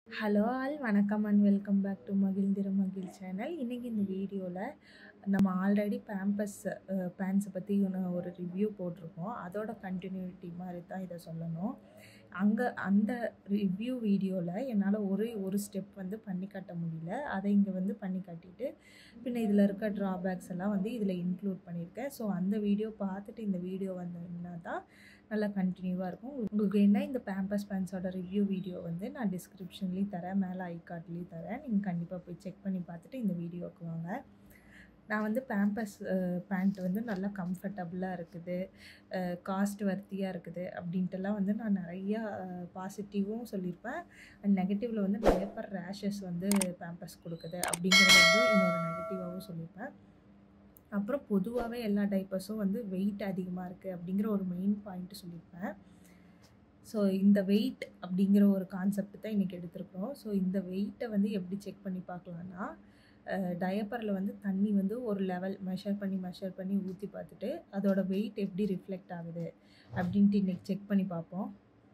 hello all வணக்கம் and welcome back to மகிழ்ந்திர மகிழ் சேனல் இன்றைக்கி இந்த வீடியோவில் நம்ம ஆல்ரெடி பேம்பஸ் பேண்ட்ஸை பற்றி ஒரு ரிவ்யூ போட்டிருக்கோம் அதோட கண்டினியூட்டி மாதிரி தான் இதை சொல்லணும் அங்கே அந்த ரிவ்யூ வீடியோவில் என்னால் ஒரு ஒரு ஸ்டெப் வந்து பண்ணி காட்ட முடியல அதை இங்கே வந்து பண்ணி காட்டிட்டு பின்ன இதில் இருக்க ட்ராபேக்ஸ் எல்லாம் வந்து இதில் இன்க்ளூட் பண்ணியிருக்கேன் ஸோ அந்த வீடியோ பார்த்துட்டு இந்த வீடியோ வந்தீங்கன்னா தான் நல்லா கண்டினியூவாக இருக்கும் உங்களுக்கு என்ன இந்த பேம்பஸ் பேண்ட்ஸோட ரிவ்யூ வீடியோ வந்து நான் டிஸ்கிரிப்ஷன்லேயும் தரேன் மேலே ஐகார்ட்லேயும் தரேன் நீங்கள் கண்டிப்பாக போய் செக் பண்ணி பார்த்துட்டு இந்த வீடியோவுக்கு வாங்க நான் வந்து பேம்பஸ் பேண்ட் வந்து நல்லா கம்ஃபர்டபுளாக இருக்குது காஸ்ட் வர்த்தியாக இருக்குது அப்படின்ட்டுலாம் வந்து நான் நிறையா பாசிட்டிவும் சொல்லியிருப்பேன் அண்ட் நெகட்டிவில் வந்து டயப்பர் ரேஷஸ் வந்து பேம்பஸ் கொடுக்குது அப்படிங்கிறத வந்து இன்னொரு நெகட்டிவாகவும் சொல்லியிருப்பேன் அப்புறம் பொதுவாகவே எல்லா டைப்பர்ஸும் வந்து வெயிட் அதிகமாக இருக்குது அப்படிங்கிற ஒரு மெயின் பாயிண்ட்டு சொல்லியிருப்பேன் ஸோ இந்த வெயிட் அப்படிங்கிற ஒரு கான்செப்ட் தான் இன்றைக்கி எடுத்திருக்கிறோம் ஸோ இந்த வெயிட்டை வந்து எப்படி செக் பண்ணி பார்க்கலான்னா டயப்பரில் வந்து தண்ணி வந்து ஒரு லெவல் மெஷர் பண்ணி மெஷர் பண்ணி ஊற்றி பார்த்துட்டு அதோட வெயிட் எப்படி ரிஃப்ளெக்ட் ஆகுது அப்படின்ட்டு இன்றைக்கி செக் பண்ணி பார்ப்போம்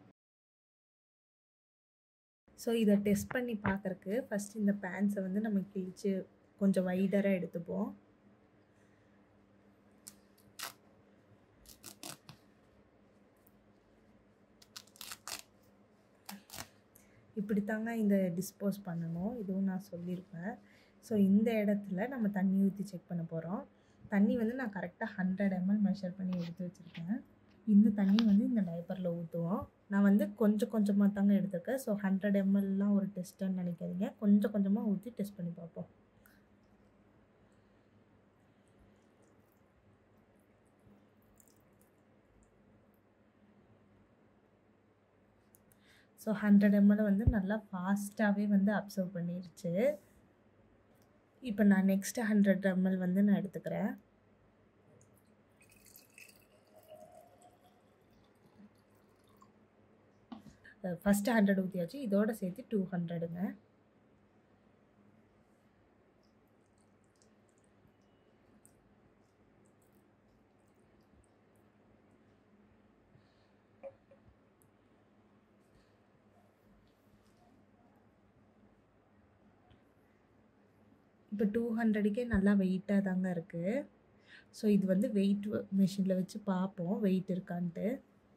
ஸோ இதை டெஸ்ட் பண்ணி பார்க்குறக்கு ஃபஸ்ட் இந்த பேண்ட்ஸை வந்து நம்ம கிழிச்சு கொஞ்சம் வைடராக எடுத்துப்போம் இப்படி தாங்க இந்த டிஸ்போஸ் பண்ணணும் இதுவும் நான் சொல்லியிருப்பேன் ஸோ இந்த இடத்துல நம்ம தண்ணி ஊற்றி செக் பண்ண போகிறோம் தண்ணி வந்து நான் கரெக்டாக ஹண்ட்ரட் எம்எல் மெஷர் பண்ணி எடுத்து வச்சுருக்கேன் இந்த தண்ணி வந்து இந்த டைப்பரில் ஊற்றுவோம் நான் வந்து கொஞ்சம் கொஞ்சமாக தாங்க எடுத்திருக்கேன் ஸோ ஹண்ட்ரட் எம்எல்லாம் ஒரு டெஸ்ட்டுன்னு நினைக்காதீங்க கொஞ்சம் கொஞ்சமாக ஊற்றி டெஸ்ட் பண்ணி பார்ப்போம் ஸோ ஹண்ட்ரட் எம்எல் வந்து நல்லா ஃபாஸ்ட்டாகவே வந்து அப்சர்வ் பண்ணிருச்சு இப்போ நான் நெக்ஸ்ட்டு ஹண்ட்ரட் எம்எல் வந்து நான் எடுத்துக்கிறேன் ஃபஸ்ட்டு ஹண்ட்ரட் ஊற்றியாச்சு இதோட சேர்த்து டூ ஹண்ட்ரடுங்க இப்போ டூ ஹண்ட்ரடுக்கே நல்லா வெயிட்டாக தாங்க இருக்குது ஸோ இது வந்து வெயிட் மிஷினில் வச்சு பார்ப்போம் வெயிட் இருக்கான்ட்டு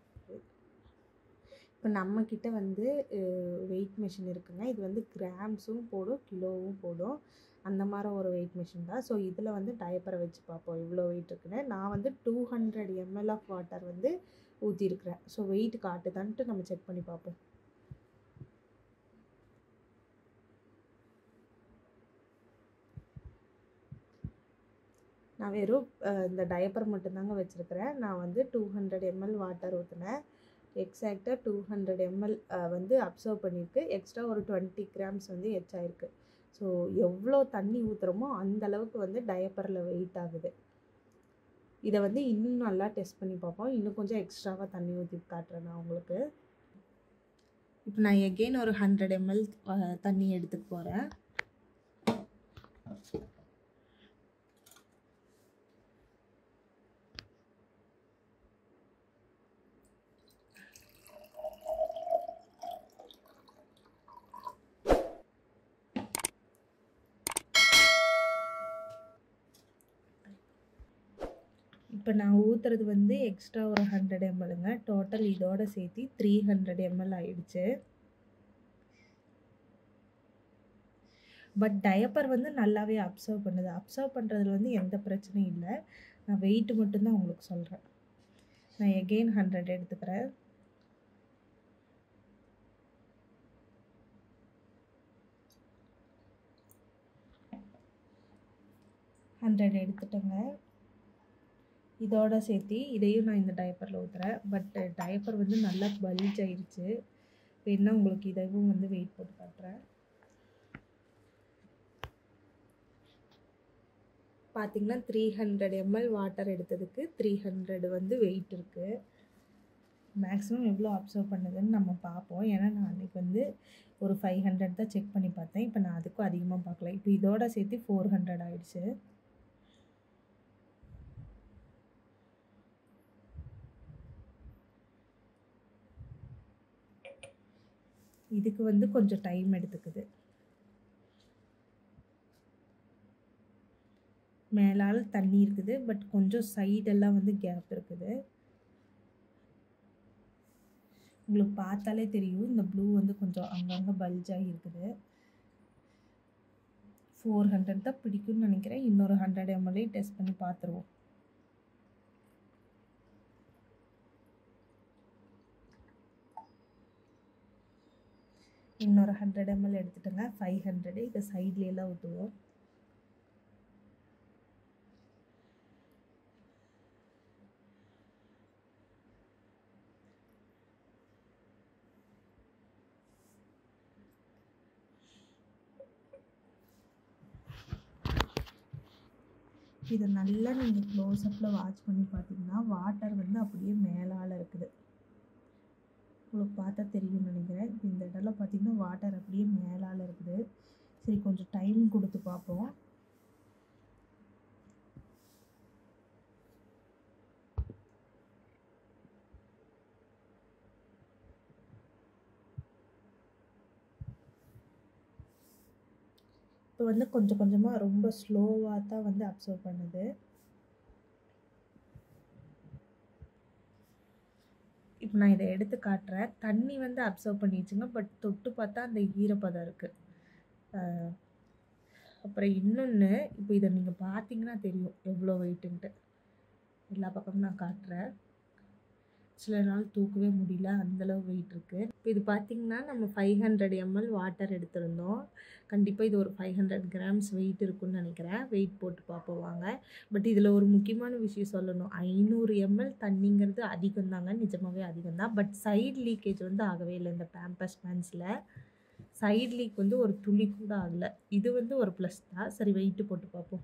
இப்போ நம்மக்கிட்ட வந்து வெயிட் மிஷின் இருக்குங்க இது வந்து கிராம்ஸும் போடும் கிலோவும் போடும் அந்த மாதிரி ஒரு வெயிட் மிஷின் தான் ஸோ இதில் வந்து டயப்பரை வச்சு பார்ப்போம் இவ்வளோ வெயிட் இருக்குன்னு நான் வந்து two hundred ML of water வந்து ஊற்றிருக்கிறேன் ஸோ வெயிட் காட்டுதான்ட்டு நம்ம செக் பண்ணி பார்ப்போம் நான் வெறும் இந்த டயப்பர் மட்டும்தாங்க வச்சுருக்கிறேன் நான் வந்து டூ ஹண்ட்ரட் எம்எல் வாட்டர் ஊற்றினேன் எக்ஸாக்டாக டூ ஹண்ட்ரட் எம்எல் வந்து அப்சர்வ் பண்ணியிருக்கு எக்ஸ்ட்ரா ஒரு டுவெண்ட்டி கிராம்ஸ் வந்து எச்சாயிருக்கு ஸோ எவ்வளோ தண்ணி ஊற்றுறோமோ அந்த அளவுக்கு வந்து டயப்பரில் வெயிட் ஆகுது இதை வந்து இன்னும் நல்லா டெஸ்ட் பண்ணி பார்ப்போம் இன்னும் கொஞ்சம் எக்ஸ்ட்ராவாக தண்ணி ஊற்றி காட்டுறேன் நான் உங்களுக்கு இப்போ நான் எகெயின் ஒரு ஹண்ட்ரட் எம்எல் தண்ணி எடுத்துக்க போகிறேன் இப்போ நான் ஊற்றுறது வந்து எக்ஸ்ட்ரா ஒரு ஹண்ட்ரட் எம்எல்ங்க டோட்டல் இதோட சேர்த்து த்ரீ ஹண்ட்ரட் எம்எல் ஆயிடுச்சு பட் டயப்பர் வந்து நல்லாவே அப்சர்வ் பண்ணுது அப்சர்வ் பண்ணுறதுல வந்து எந்த பிரச்சனையும் இல்லை நான் வெயிட் மட்டும்தான் உங்களுக்கு சொல்கிறேன் நான் எகெயின் ஹண்ட்ரட் எடுத்துக்கிறேன் ஹண்ட்ரட் எடுத்துட்டேங்க இதோட சேர்த்து இதையும் நான் இந்த டயப்பரில் ஊற்றுறேன் பட் டயப்பர் வந்து நல்லா பல்ஜ் ஆயிடுச்சு வேணா உங்களுக்கு இதையும் வந்து வெயிட் போட்டு காட்டுறேன் பார்த்திங்கன்னா த்ரீ ஹண்ட்ரட் எம்எல் வாட்டர் எடுத்ததுக்கு த்ரீ ஹண்ட்ரட் வந்து வெயிட் இருக்குது மேக்ஸிமம் எவ்வளோ அப்சர்வ் பண்ணுதுன்னு நம்ம பார்ப்போம் ஏன்னா நான் அன்றைக்கி வந்து ஒரு ஃபைவ் ஹண்ட்ரட் தான் செக் பண்ணி பார்த்தேன் இப்போ நான் அதுக்கும் அதிகமாக பார்க்கல இப்போ இதோட சேர்த்து ஃபோர் ஹண்ட்ரட் ஆயிடுச்சு இதுக்கு வந்து கொஞ்சம் டைம் எடுத்துக்குது மேலால் தண்ணி இருக்குது பட் கொஞ்சம் சைடெல்லாம் வந்து கேப் இருக்குது உங்களுக்கு பார்த்தாலே தெரியும் இந்த ப்ளூ வந்து கொஞ்சம் அங்கங்கே பல்ஜாகி இருக்குது ஃபோர் ஹண்ட்ரட் தான் பிடிக்கும்னு நினைக்கிறேன் இன்னொரு ஹண்ட்ரட் எம்எல்ஏ டெஸ்ட் பண்ணி பார்த்துருவோம் இன்னொரு ஹண்ட்ரட் எம்எல் எடுத்துட்டோங்க ஃபைவ் ஹண்ட்ரடு இதை சைட்லேயெல்லாம் ஊற்றுவோம் இதை நல்லா நீங்கள் க்ளோஸ்அப்பில் வாட்ச் பண்ணி பார்த்தீங்கன்னா வாட்டர் வந்து அப்படியே மேலால் இருக்குது உங்களுக்கு பார்த்தா தெரியும்னு நினைக்கிறேன் இப்போ இந்த இடம்ல பார்த்தீங்கன்னா வாட்டர் அப்படியே மேலால் இருக்குது சரி கொஞ்சம் டைம் கொடுத்து பார்ப்போம் இப்போ வந்து கொஞ்சம் கொஞ்சமாக ரொம்ப ஸ்லோவாக தான் வந்து அப்சர்வ் பண்ணுது இப்போ நான் இதை எடுத்து காட்டுறேன் தண்ணி வந்து அப்சர்வ் பண்ணிடுச்சுங்க பட் தொட்டு பார்த்தா அந்த ஈரப்பதம் இருக்குது அப்புறம் இன்னொன்று இப்போ இதை நீங்கள் பார்த்தீங்கன்னா தெரியும் எவ்வளோ வெயிட்டுன்ட்டு எல்லா பக்கமும் நான் காட்டுறேன் சில நாள் தூக்கவே முடியல அந்தளவு வெயிட் இருக்குது இப்போ இது பார்த்திங்கன்னா நம்ம ஃபைவ் ஹண்ட்ரட் எம்எல் வாட்டர் எடுத்திருந்தோம் கண்டிப்பாக இது ஒரு ஃபைவ் ஹண்ட்ரட் கிராம்ஸ் வெயிட் இருக்குன்னு நினைக்கிறேன் வெயிட் போட்டு பார்ப்போம் வாங்க பட் இதில் ஒரு முக்கியமான விஷயம் சொல்லணும் ஐநூறு எம்எல் தண்ணிங்கிறது அதிகம் தாங்க நிஜமாகவே அதிகம் தான் பட் சைடு லீக்கேஜ் வந்து ஆகவே இல்லை இந்த பேம்பஸ் பேன்ஸில் சைடு லீக் வந்து ஒரு துளி கூட ஆகலை இது வந்து ஒரு ப்ளஸ் தான் சரி வெயிட்டு போட்டு பார்ப்போம்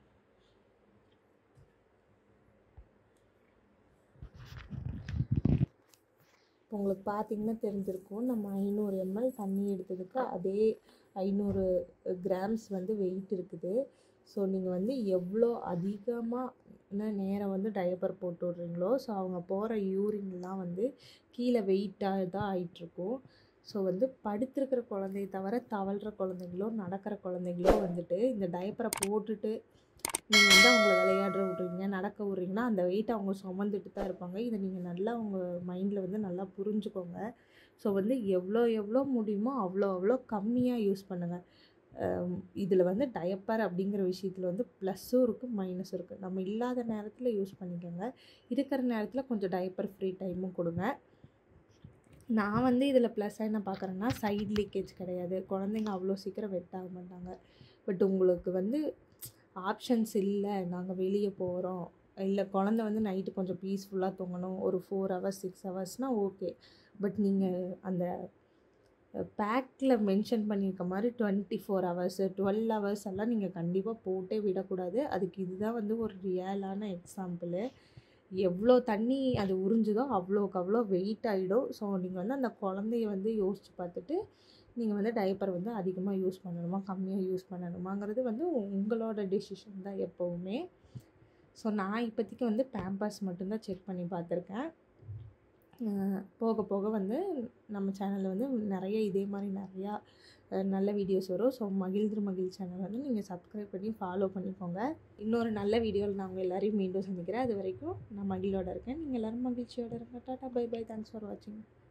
உங்களுக்கு பார்த்தீங்கன்னா தெரிஞ்சிருக்கும் நம்ம ஐநூறு எம்எல் தண்ணி எடுத்ததுக்கு அதே ஐநூறு கிராம்ஸ் வந்து வெயிட் இருக்குது ஸோ நீங்கள் வந்து எவ்வளோ அதிகமாக நேரம் வந்து டயப்பர் போட்டு விட்றீங்களோ ஸோ அவங்க போகிற யூரின்லாம் வந்து கீழே வெயிட்டாக தான் ஆயிட்டுருக்கும் ஸோ வந்து படுத்திருக்கிற குழந்தைய தவிர தவழ்கிற குழந்தைங்களோ நடக்கிற குழந்தைங்களோ வந்துட்டு இந்த டயப்பரை போட்டுட்டு நீங்கள் வந்து அவங்கள விளையாடுற விட்றீங்க நடக்க விட்றீங்கன்னா அந்த வெயிட் அவங்க சுமந்துட்டு தான் இருப்பாங்க இதை நீங்கள் நல்லா உங்கள் மைண்டில் வந்து நல்லா புரிஞ்சுக்கோங்க ஸோ வந்து எவ்வளோ எவ்வளோ முடியுமோ அவ்வளோ அவ்வளோ கம்மியாக யூஸ் பண்ணுங்கள் இதில் வந்து டயப்பர் அப்படிங்கிற விஷயத்தில் வந்து ப்ளஸ்ஸும் இருக்குது மைனஸும் இருக்குது நம்ம இல்லாத நேரத்தில் யூஸ் பண்ணிக்கோங்க இருக்கிற நேரத்தில் கொஞ்சம் டயப்பர் ஃப்ரீ டைமும் கொடுங்க நான் வந்து இதில் ப்ளஸ்ஸாக என்ன பார்க்குறேன்னா சைட் லீக்கேஜ் கிடையாது குழந்தைங்க அவ்வளோ சீக்கிரம் வெட் ஆக மாட்டாங்க பட் உங்களுக்கு வந்து ஆப்ஷன்ஸ் இல்லை நாங்கள் வெளியே போகிறோம் இல்லை குழந்த வந்து நைட்டு கொஞ்சம் பீஸ்ஃபுல்லாக தூங்கணும் ஒரு ஃபோர் ஹவர்ஸ் சிக்ஸ் ஹவர்ஸ்னால் ஓகே பட் நீங்கள் அந்த பேக்கில் மென்ஷன் பண்ணியிருக்க மாதிரி twenty four hours twelve hours எல்லாம் நீங்கள் கண்டிப்பாக போட்டே விடக்கூடாது அதுக்கு இதுதான் வந்து ஒரு ரியலான எக்ஸாம்பிள் எவ்வளோ தண்ணி அது உறிஞ்சுதோ அவ்வளோக்கு அவ்வளோ வெயிட் ஆகிடும் ஸோ நீங்கள் வந்து அந்த குழந்தைய வந்து யோசித்து பார்த்துட்டு நீங்கள் வந்து டைப்பர் வந்து அதிகமாக யூஸ் பண்ணணுமா கம்மியாக யூஸ் பண்ணணுமாங்கிறது வந்து உங்களோட டெசிஷன் தான் எப்போவுமே ஸோ நான் இப்போதைக்கு வந்து பேம்பர்ஸ் மட்டும்தான் செக் பண்ணி பார்த்துருக்கேன் போக போக வந்து நம்ம சேனலில் வந்து நிறைய இதே மாதிரி நிறையா நல்ல வீடியோஸ் வரும் ஸோ மகிழ்ந்திரு மகிழ் சேனல் வந்து நீங்கள் சப்ஸ்கிரைப் பண்ணி ஃபாலோ பண்ணிக்கோங்க இன்னொரு நல்ல வீடியோவில் நான் உங்கள் எல்லோரையும் மீண்டும் சந்திக்கிறேன் அது வரைக்கும் நான் மகிழோட இருக்கேன் நீங்கள் எல்லோரும் மகிழ்ச்சியோட இருங்க tata bye bye thanks for வாட்சிங்